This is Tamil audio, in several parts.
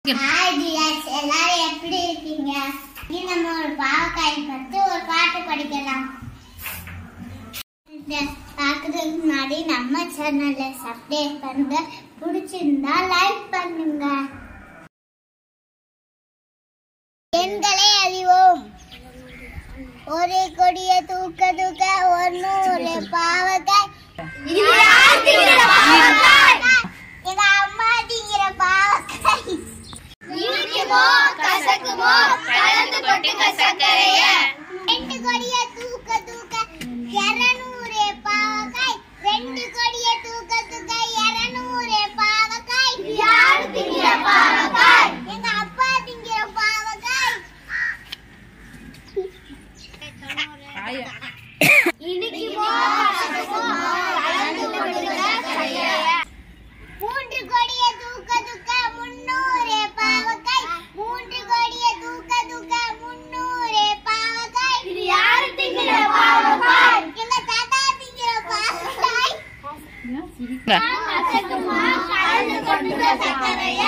ஹாய் டியர்ஸ் எல்லாரும் எப்படி இருக்கீங்க இனி நம்ம ஒரு பாவக்காய் பத்தி ஒரு பாட்டு படிக்கலாம் இத பார்க்கறதுக்கு முன்னாடி நம்ம சேனலை சப்ஸ்கிரைப் பண்ணுங்க பிடிச்சிருந்தா லைக் பண்ணுங்க எண்களை அறிவோம் ஒரு கொடிய தூக்க தூக்க ஒரு நூறு பாவக்காய் எங்க அம்மா திங்கிற பாவக்காய் இனிக்குமோ கசக்குமோ கலந்து கொட்டுங்க சர்க்கரைய ரெண்டு கொடிய தூக்க தூக்க இருநூறு பாவக்காய் ரெண்டு கொடிய தூக்க தூக்க இருநூறு பாவக்காய் யாரு திங்கிற பாவக்காய் எங்க அப்பா திங்கிற பாவக்காய் இனிக்குமோ கசக்குமோ கலந்து கொட்டுங்க சர்க்கரைய மூன்று கோடிய தூக்க தூக்க முன்னூறு பாவக்காய் மூன்று கோடிய தூக்க தூக்க முன்னூறு பாவக்காய் இது யாரு திங்கிற பாவக்காய் எங்க தாத்தா திங்கிற பாவக்காய் கசக்குமா கலந்து கொண்டுங்க சர்க்கரைய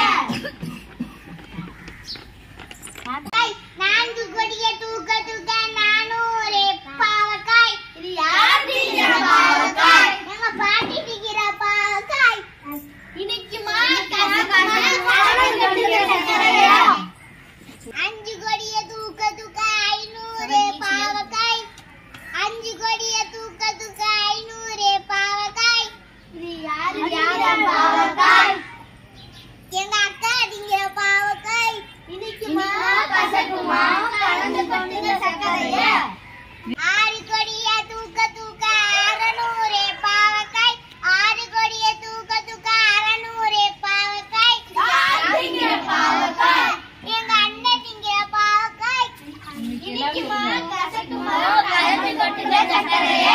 பாவக்காய் நான்கு கொடிய தூக்க தூக்க நானூறு பாவக்காய் இது யார் திங்கிற பாவக்காய் எங்க பாட்டி திங்கிற பாவக்காய் இனிக்குமா கசக்குமா கலந்து கொண்டுங்க சர்க்கரைய அஞ்சு கொடிய தூக்க தூக்க ஐநூறு பாவக்காய் அஞ்சு கொடிய தூக்க தூக்க ஐநூறு பாவக்காய் இது யாரு பாவக்காய் எங்க அக்கா திங்கிற பாவக்காய் இனிக்குமா கசக்குமா கலந்து கொண்டுங்க சர்க்கரைய ஆறு கொடிய தூக்க தூக்க அறநூறு பாவக்காய் ஆறு கொடிய தூக்க தூக்க அறநூறு பாவக்காய் திங்கிற பாவக்காய் எங்க அண்ணன் திங்கிற பாவக்காய் இனிக்குமா கசக்குமா கலந்து கொண்டுங்க சர்க்கரைய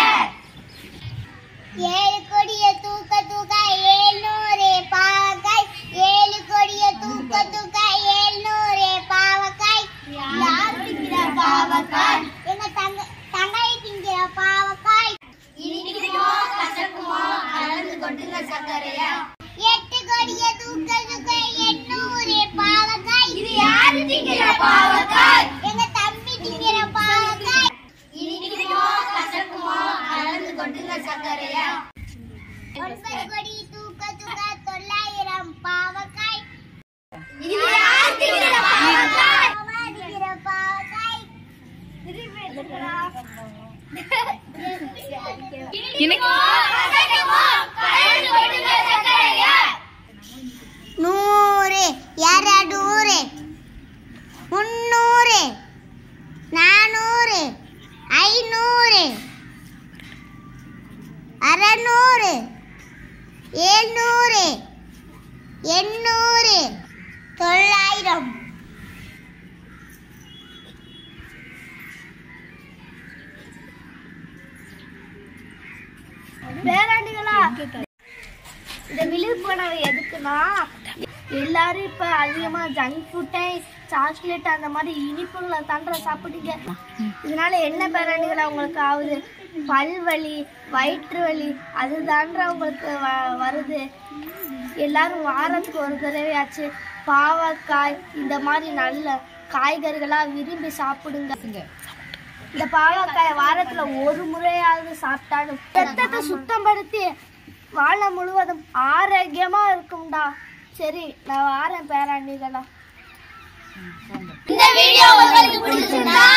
ஏழு கொடிய தூக்க தூக்க ஏழ்நூறு பாவக்காய் ஏழு கொடிய தூக்க தூக்க ஏழ்நூறு பாவக்காய் யார் திங்கிற பாவக்காய் எங்க தங்க தங்கை திங்கிற பாவக்காய் இனிக்குமோ கசக்குமோ கலந்து கொட்டுங்க சர்க்கரைய எட்டு கொடிய தூக்க தூக்க எண்ணூறு பாவக்காய் இது யாரு திங்கிற பாவக்காய் எங்க தம்பி திங்கிற பாவக்காய் இனிக்குமோ கசக்குமோ கலந்து கொட்டுங்க சர்க்கரைய ஒன்பது கொடி தூக்க தூக்க தொள்ளாயிரம் பாவக்காய் இது யார் திங்கிற பாவக்காய் அம்மா திங்கிற பாவக்காய் இனிக்குமோ கசக்குமோ கலந்து கொட்டுங்க சர்க்கரைய நூறு இரநூறு முன்னூறு நானூறு ஐநூறு அறநூறு ஏழ்நூறு எண்ணூறு தொள்ளாயிரம் பேராண்டிகளா இந்த விழிப்புணர்வு எதுக்குன்னா எல்லாரும் இப்ப அதிகமா ஜங்க் ஃபுட்டை சாக்லேட் அந்த மாதிரி இனிப்புகளை தண்ட சாப்பிட்டீங்க இதனால என்ன பேராண்டிகளா உங்களுக்கு ஆகுது பல்வலி வயிற்று வலி அது தாண்டா உங்களுக்கு வ- வருது எல்லாரும் வாரத்துக்கு ஒரு தடவையாச்சு பாவக்காய் இந்த மாதிரி நல்ல காய்கறிகளா விரும்பி சாப்பிடுங்க இந்த பாவக்காய் வாரத்துல ஒரு முறையாவது சாப்பிட்டாலும் ரத்தத்தை சுத்தப்படுத்தி வாழ முழுவதும் ஆரோக்கியமா இருக்கும்டா சரி நான் வாரேன் பேராண்டிகளா இந்த வீடியோ உங்களுக்கு பிடிச்சிருந்தா